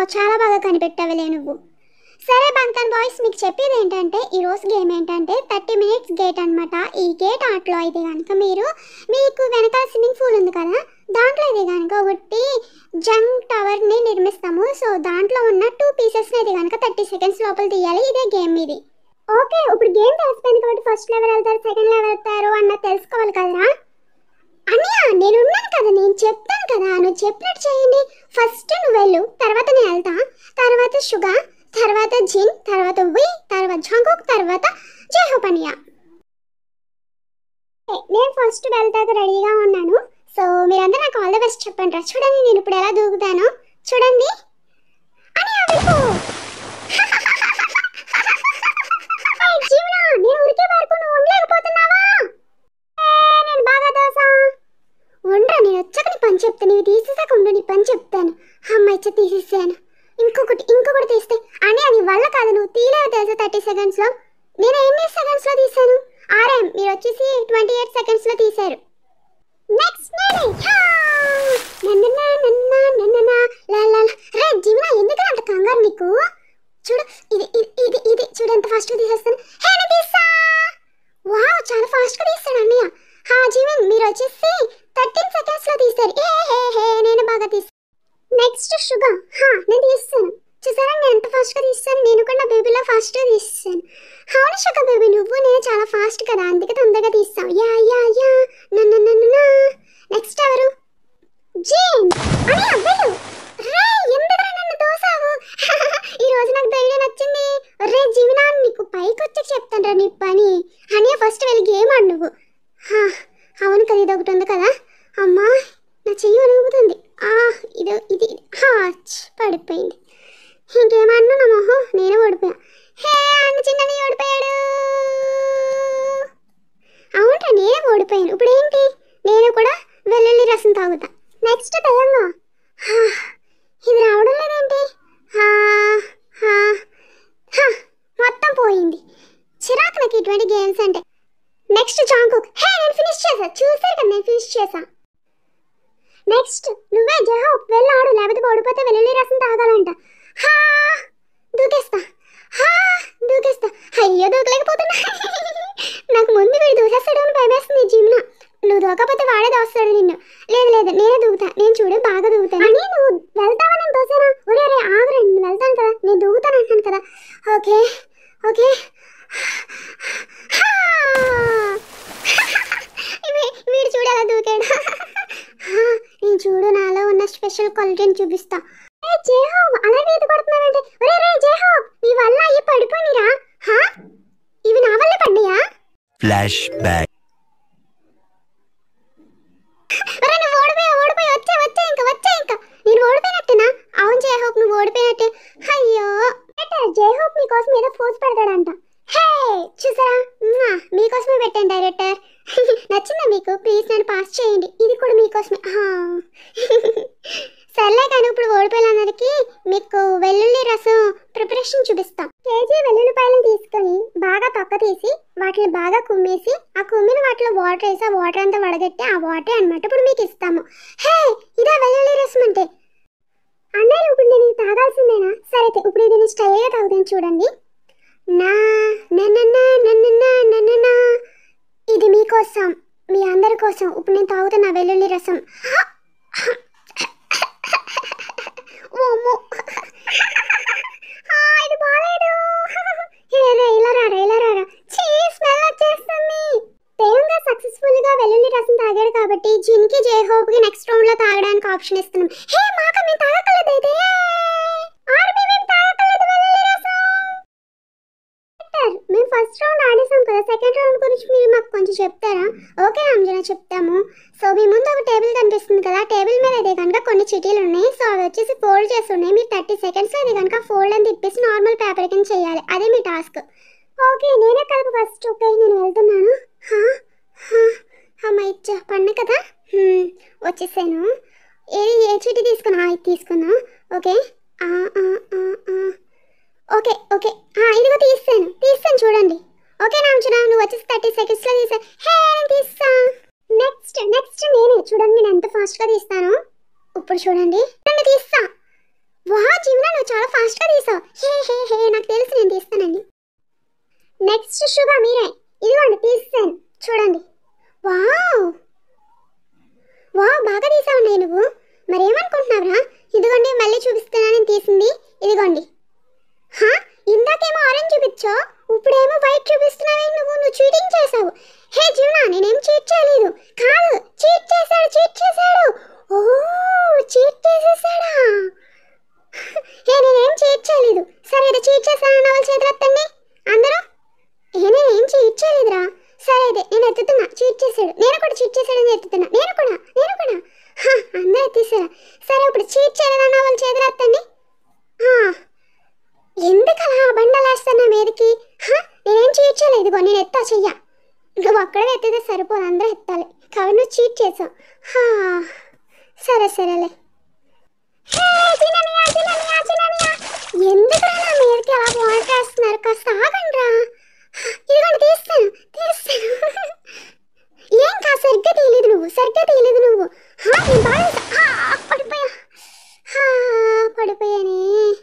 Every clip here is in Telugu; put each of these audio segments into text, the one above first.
చాలా బాగా కనిపెట్టావులే నువ్వు సరే బంకన్ బాయ్స్ మీకు చెప్పేది ఏంటంటే ఈ రోజు గేమ్ ఏంటంటే థర్టీ మినిట్స్ గేట్ అన్నమాట ఈ గేట్ ఆటలో అయితే కనుక మీరు మీకు వెనకాల స్విమ్మింగ్ పూల్ ఉంది కదా దాంట్లో అయితే కనుక ఒకటి జంగ్ టవర్ని నిర్మిస్తాము సో దాంట్లో ఉన్న టూ పీసెస్ని అయితే కనుక థర్టీ సెకండ్స్ లోపల తీయాలి ఇదే గేమ్ ఇది ఓకే ఇప్పుడు గేమ్ తెలిసిపోయింది కాబట్టి ఫస్ట్ లెవెల్ వెళ్తారు సెకండ్ లెవెల్ వెళ్తారు అన్నది తెలుసుకోవాలి కదరా అన్నయ్య నేను ఉన్నాను కదా నేను చెప్తాను కదా నువ్వు చెప్పినట్టు చేయండి ఫస్ట్ నువ్వు వెళ్ళు తర్వాత నేను వెళ్తా తర్వాత షుగర్ తర్వాత జిన్ తర్వాత వి తర్వాత జంకుక్ తర్వాత జయహోపనియా నేను ఫస్ట్ వెళ్తాక రెడీగా ఉన్నాను సో మీరందరూ నాకు ఆల్ ద బెస్ట్ చెప్పండి రా చూడండి నేను ఇప్పుడు ఎలా దూకుతాను చూడండి అని వెళ్ళిపో ఏయ్, జీవనా నేను ఉరికే వరకు నువ్వు ఉండలేకపోతున్నావా ఏ, నేను బాగా దోసా ఉండరా నేను వచ్చాక నీ పని చెప్తాను ఇవి తీసేసాక ఉండు నీ పని చెప్తాను అమ్మ ఇచ్చ తీసేసాను ఇంకొకటి ఇంకొకటి తీస్తే అని అది వల్ల కాదు నువ్వు తీలేవు తెలుసా థర్టీ సెకండ్స్లో నేను ఎన్ని సెకండ్స్లో తీసాను ఆర్ఎం మీరు వచ్చేసి ట్వంటీ ఎయిట్ సెకండ్స్లో తీశారు నెక్స్ట్ నేనే యా! నన్ననా, నన్నా, నన్ననా, లా, లా, లా. రే జీవన ఎందుకు అంత కంగారు నీకు చూడు ఇది ఇది ఇది ఇది చూడు ఎంత ఫాస్ట్గా తీసేస్తాను హే నేను తీసా వావ్ చాలా ఫాస్ట్గా తీస్తాడు అన్నయ్య హా జీవన్ మీరు వచ్చేసి థర్టీన్ సెకండ్స్లో తీస్తారు ఏ హే హే నేను బాగా తీస్తాను నెక్స్ట్ షుగర్ హా నేను తీస్తాను చూసారా నేను ఎంత ఫాస్ట్గా తీస్తాను నేను కూడా నా బేబీలో ఫాస్ట్గా తీస్తాను అవును షుగర్ బేబీ నువ్వు నేను చాలా ఫాస్ట్ కదా అందుకే తొందరగా తీస్తావు యా యా యా నన్ను నన్ను నెక్స్ట్ ఎవరు జీన్ అని అవ్వలు రే ఎందుకురా నన్ను దోసావు ఈ రోజు నాకు ధైర్యం వచ్చింది రే జీవనా నీకు పైకి వచ్చి చెప్తాను రా నీ పని అని ఫస్ట్ వెళ్ళి గేమ్ ఆడు నువ్వు హా, అవును కదా ఇది ఒకటి ఉంది కదా అమ్మా నా చెయ్యి వణుకుతుంది ఆ ఇది ఇది హా ఛ్, పడిపోయింది ఇంకేమన్నా నా మొహం నేను ఓడిపోయా హే అన్న చిన్నని ఓడిపోయాడు అవునరా నేనే ఓడిపోయాను ఇప్పుడు ఏంటి నేను కూడా వెల్లుల్లి రసం తాగుతా నెక్స్ట్ దయంగా హా, ఇది రావడం లేదేంటి హా, హా, హా, మొత్తం పోయింది చిరాకు నాకు ఇటువంటి గేమ్స్ అంటే నెక్స్ట్ జాంకుక్ హే నేను ఫినిష్ చేసా చూసారు కదా నేను ఫినిష్ చేసా నెక్స్ట్ నువ్వే జహో వెళ్ళాడు లేకపోతే ఓడిపోతే వెల్లుల్లి రసం తాగాలంట హా దూకేస్తా హా దూకేస్తా అయ్యో దూకలేకపోతున్నా నాకు ముందు వీడు దూసేస్తాడు అని భయమేస్తుంది జిమ్న నువ్వు దూకపోతే వాడే దోస్తాడు నిన్ను లేదు లేదు నేనే దూకుతా నేను చూడు బాగా దూకుతాను అని నువ్వు వెళ్తావా నేను దోసానా ఒరే రే ఆగురా నేను వెళ్తాను కదా నేను దూకుతాను అంటాను కదా ఓకే ఓకే హా! వీ- వీడు చూడు ఎలా దూకాడు హా, నేను చూడు నాలో ఉన్న స్పెషల్ క్వాలిటీని చూపిస్తా ఏ జేహోబ్ అలా వీధ కొడుతున్నావంటే ఒరే రే జేహోబ్ నీ వల్ల అయ్యి పడిపోయిరా హా ఇవి నా వల్లే పడ్డాయా Flashback. ఒరే నువ్వు ఓడిపోయా ఓడిపోయి వచ్చే వచ్చే ఇంకా వచ్చే ఇంకా నేను ఓడిపోయినట్టేనా అవును జయహోప్ నువ్వు ఓడిపోయినట్టే అయ్యో బెటర్ జయహోప్ మీకోసం ఏదో ఫోర్స్ పెడతాడంట హే చూసారా మ్వా, మీకోసమే పెట్టాను డైరెక్టర్ నచ్చిందా మీకు ప్లీజ్ నన్ను పాస్ చేయండి ఇది కూడా మీకోసమే హా. సర్లే కానీ ఇప్పుడు ఓడిపోయినందరికీ మీకు వెల్లుల్లి రసం ప్రిపరేషన్ చూపిస్తాం కేజీ వెల్లుల్లిపాయలను తీసుకొని బాగా తొక్క తీసి వాటిని బాగా కుమ్మేసి ఆ కుమ్మిన వాటిలో వాటర్ వేసి ఆ వాటర్ అంతా వడగట్టి ఆ వాటర్ అన్నమాట ఇప్పుడు మీకు ఇస్తాము హే ఇదే వెల్లుల్లి రసం అంటే అన్నయ్య ఇప్పుడు నేను ఇది తాగాల్సిందేనా సరే అయితే ఇప్పుడు ఇది నేను స్టైల్గా తాగుతాను చూడండి నా నన్న నన్న నన్న ఇది మీకోసం మీ అందరి కోసం ఇప్పుడు నేను తాగుతున్నా వెల్లుల్లి రసం ఓమో ఆ, ఇది బాలేదు ఏ, రే, ఇలా రారా ఇలా రారా చీ స్మెల్ వచ్చేస్తుంది తేవంగా సక్సెస్ఫుల్ గా వెల్లుల్లి రసం తాగాడు కాబట్టి జిన్కి జే హోప్ కి నెక్స్ట్ రౌండ్ లో తాగడానికి ఆప్షన్ ఇస్తున్నాం హే మాక మేము తాగకలేదు అయితే ఆర్బీ మేము తాగకలేదు వెల్లుల్లి రసం డాక్టర్, మేము ఫస్ట్ రౌండ్ ఆడేసాం కదా సెకండ్ రౌండ్ గురించి మీరు మాకు కొంచెం చెప్తారా ఓకే అంజన చెప్తాము సో మీ ముందు ఒక టేబుల్ కనిపిస్తుంది కదా టేబుల్ మీద అయితే కనుక కొన్ని చిటీలు ఉన్నాయి సో అవి వచ్చేసి ఫోల్డ్ చేసి ఉన్నాయి మీరు థర్టీ సెకండ్స్ అది కనుక ఫోల్డ్ అని తిప్పేసి నార్మల్ పేపర్ కింద చేయాలి అదే మీ టాస్క్ ఓకే నేనే కలుపు ఫస్ట్ ఓకే నేను వెళ్తున్నాను హా, హా, అమ్మ ఇచ్చా పన్ను కదా హ్మ్, వచ్చేసాను ఏది ఏ చీటీ తీసుకున్నా ఇది తీసుకున్నా ఓకే ఆ, ఆ, ఆ, ఆ. ఓకే ఓకే ఆ, ఇదిగో తీస్తాను తీస్తాను చూడండి ఓకే నాంచునా నువ్వు వచ్చేసి థర్టీ సెకండ్స్లో తీసా హే నేను తీస్తా నెక్స్ట్ నెక్స్ట్ నేనే చూడండి నేను ఎంత ఫాస్ట్గా తీస్తాను ఇప్పుడు చూడండి నన్ను తీస్తా వా జీవన నువ్వు ఎత్తుతున్నా నేను కూడా నేను కూడా హా, అందరూ ఎత్తేసారా సరే ఇప్పుడు చీట్ చేయలేదన్నా వాళ్ళు చేతులు ఎత్తండి ఆ, ఎందుకలా ఆ బండలు వేస్తాను నా మీదకి హా, నేనేం చీట్ చేయలేదు ఇదిగో నేను ఎత్తా చెయ్య నువ్వు అక్కడే ఎత్తితే సరిపోదు అందరూ ఎత్తాలి కాబట్టి నువ్వు చీట్ చేసావు హా, సరే సరేలే హే, చిన్ననియా, చిన్ననియా, చిన్ననియా. ఎందుకురా నా మీదకి అలా వాటర్ వేస్తున్నారు కాస్త ఆగండి రా ఇదిగోండి తీస్తాను తీస్తాను ఏం కా సరిగ్గా తీయలేదు నువ్వు సరిగ్గా తీయలేదు నువ్వు హా, నేను బాగా వేసా. ఆ, పడిపోయా హా, పడిపోయానే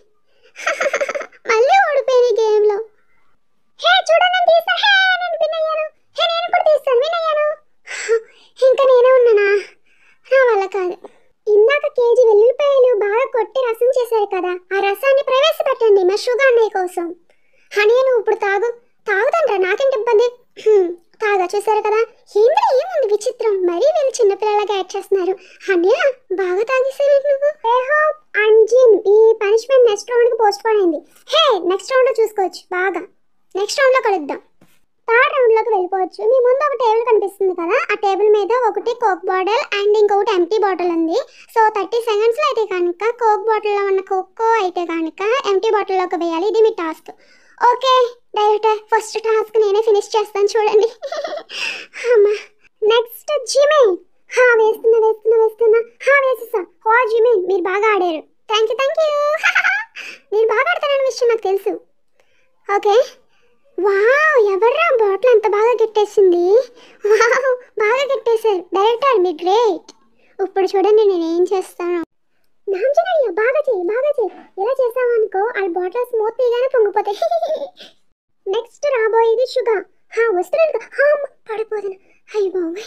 మళ్ళీ ఓడిపోయాను ఈ గేమ్లో హే చూడండి నేను తీస్తాను హే నేను విన్ అయ్యాను హే నేను కూడా తీస్తాను విన్ అయ్యాను హ, ఇంకా నేనే ఉన్నానా నా వల్ల కాదు ఇందాక కేజీ వెల్లుల్లిపాయలు బాగా కొట్టి రసం చేశారు కదా ఆ రసాన్ని ప్రవేశపెట్టండి మా షుగర్ అన్నయ్య కోసం హనీ నువ్వు ఇప్పుడు తాగు తాగుతాండ్రా నాకేంటి ఇబ్బంది హ్మ్, తాగా చూసారు కదా ఇందులో ఏముంది విచిత్రం మరీ వీళ్ళు చిన్నపిల్లలాగా యాడ్ చేస్తున్నారు హనీ బాగా తాగేసారు నువ్వు ఏ హోప్ అండ్ జిన్ ఈ పనిష్మెంట్ నెక్స్ట్ రౌండ్కి పోస్ట్ పోన్ అయింది హే నెక్స్ట్ రౌండ్లో చూసుకోవచ్చు బాగా నెక్స్ట్ రౌండ్లో కలుద్దాం థర్డ్ రౌండ్లోకి వెళ్ళిపోవచ్చు మీ ముందు ఒక టేబుల్ కనిపిస్తుంది కదా ఆ టేబుల్ మీద ఒకటి కోక్ బాటిల్ అండ్ ఇంకొకటి ఎంటీ బాటిల్ ఉంది సో థర్టీ సెకండ్స్లో అయితే కనుక కోక్ బాటిల్లో ఉన్న కోకో అయితే కనుక ఎంటీ బాటిల్లోకి వేయాలి ఇది మీ task okay director first task నేనే ఫినిష్ చేస్తాను చూడండి అమ్మా నెక్స్ట్ జిమే హా వేస్తున్నా వేస్తున్నా వేస్తున్నా హా వేసేసా హో జిమే మీరు బాగా ఆడారు థ్యాంక్ యూ థ్యాంక్ యూ మీరు బాగా ఆడతారన్న విషయం నాకు తెలుసు ఓకే వావ్ ఎవర్రా బాటిల్ అంత బాగా గిట్టేసింది వావ్ బాగా గిట్టేశారు డైరెక్టర్ మీ గ్రేట్ ఇప్పుడు చూడండి నేను ఏం చేస్తాను నాంజనయ్య బాగా చెయ్యి బాగా చెయ్యి ఇలా చేసామనుకో ఆ బాటిల్ స్మూత్ తీగానే పొంగిపోతాయి నెక్స్ట్ రాబోయేది షుగర్ హా వస్తున్నాను కదా. హా అమ్మ, పడిపోదును అయ్యి బాబోయ్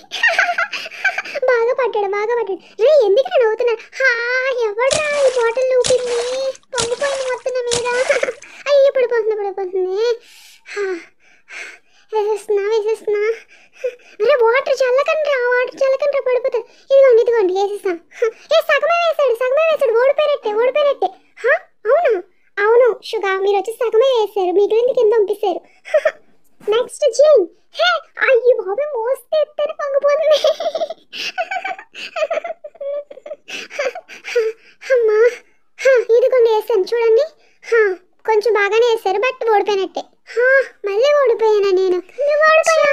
బాగా పట్టాడు బాగా పట్టాడు రే ఎందుకు నేను అవుతున్నా హా ఎవడ్రా ఈ బాటిల్ ఊపింది పొంగిపోయింది మొత్తం నా మీద అయ్యో పడిపోతుంది పడిపోతుంది హా, వేసేస్తున్నా వేసేస్తున్నా అరే వాటర్ చల్లకండి రా వాటర్ చల్లకండి రా పడిపోతుంది ఇదిగోండి ఇదిగోండి వేసేసా ఏ సగమే వేసాడు సగమే వేసాడు ఓడిపోయినట్టే ఓడిపోయినట్టే హా, అవునా అవును షుగా మీరు వచ్చి సగమే వేసారు మిగిలింది కింద పంపిస్తారు నెక్స్ట్ జీన్ హే అయ్యి బాబు మోస్తే ఎత్తని పొంగిపోతుంది అమ్మా హా, ఇదిగోండి వేసాను చూడండి హా, కొంచెం బాగానే వేసారు బట్ ఓడిపోయినట్టే హా, మళ్ళీ ఓడిపోయానా నేను నేను ఓడిపోయా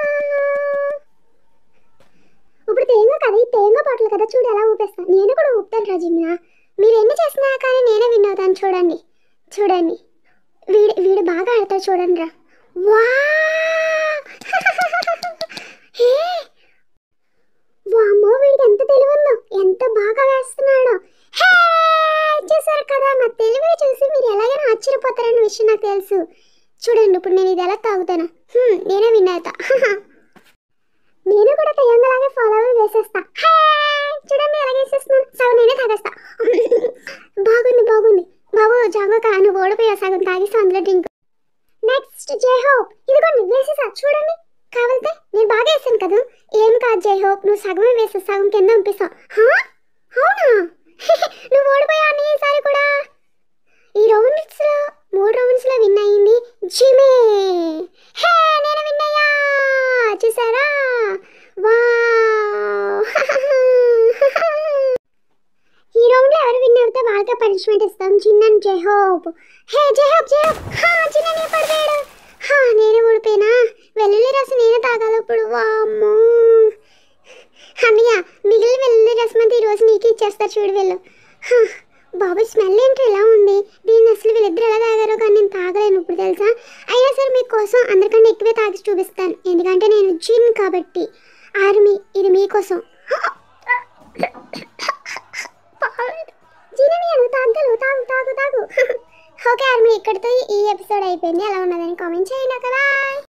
ఇప్పుడు తేంగ కదా ఈ తేంగ పాటలు కదా చూడు ఎలా ఊపేస్తాను నేను కూడా ఊపుతాను రజిమ్నా మీరు ఎన్ని చేసినా కానీ నేనే విన్ అవుతాను చూడండి చూడండి వీడు వీడు బాగా ఆడతాడు చూడండి రా వా హే వామ్మో వీడికి ఎంత తెలివి ఉందో ఎంత బాగా వేస్తున్నాడో హే చూసారు కదా నా తెలివి చూసి మీరు ఎలాగైనా ఆశ్చర్యపోతారన్న విషయం నాకు తెలుసు చూడండి ఇప్పుడు నేను ఇది ఎలా తాగుతాను హ్మ్, నేనే విన్ అవుతా నేను కూడా తెయ్యంగలాగే ఫాలో అవి వేసేస్తా హే చూడండి ఎలా వేసేస్తున్నాను సగం నేనే తాగేస్తా బాగుంది బాగుంది బాబు జాగ్రత్త నువ్వు ఓడిపోయా సగం తాగేస్తా అందులో డ్రింక్ నెక్స్ట్ జై హోప్ ఇదిగోండి వేసేసా చూడండి కావాలితే నేను బాగా వేసాను కదా ఏం కాదు జై హోప్ నువ్వు సగమే వేసా సగం కింద పంపిస్తావు హా? అవునా నువ్వు ఓడిపోయా నీ ఈసారి కూడా ఈ రౌండ్స్ లో మూడు రౌండ్స్ లో విన్ అయింది జిమే హే నేను విన్ అయ్యా చూసారా వావ్ ఈ రౌండ్ లో ఎవరు విన్ అవుతే వాళ్ళకే పనిష్మెంట్ ఇస్తాం చిన్న జై హోప్ హే జై హోప్ జై హోప్ హా చిన్న నీ పడిపోయాడు హా నేను ఓడిపోయినా వెల్లుల్లి రసం నేనే తాగాలి ఇప్పుడు వామ్మో అన్నయ్య మిగిలిన వెల్లుల్లి రసం అంతా ఈరోజు నీకు ఇచ్చేస్తా చూడు వెళ్ళు హా, బాబు స్మెల్ ఏంటో ఎలా ఉంది దీన్ని అసలు వీళ్ళిద్దరు ఎలా తాగారో కానీ నేను తాగలేను ఇప్పుడు తెలుసా అయినా సరే మీకోసం అందరికంటే ఎక్కువే తాగి చూపిస్తాను ఎందుకంటే నేను జిన్ కాబట్టి ఆర్మీ ఇది మీకోసం జినని అను తాగలు తాగు తాగు తాగు ఓకే ఆర్మీ ఇక్కడితో ఈ ఎపిసోడ్ అయిపోయింది ఎలా ఉన్నదని కామెంట్ చేయండి కదా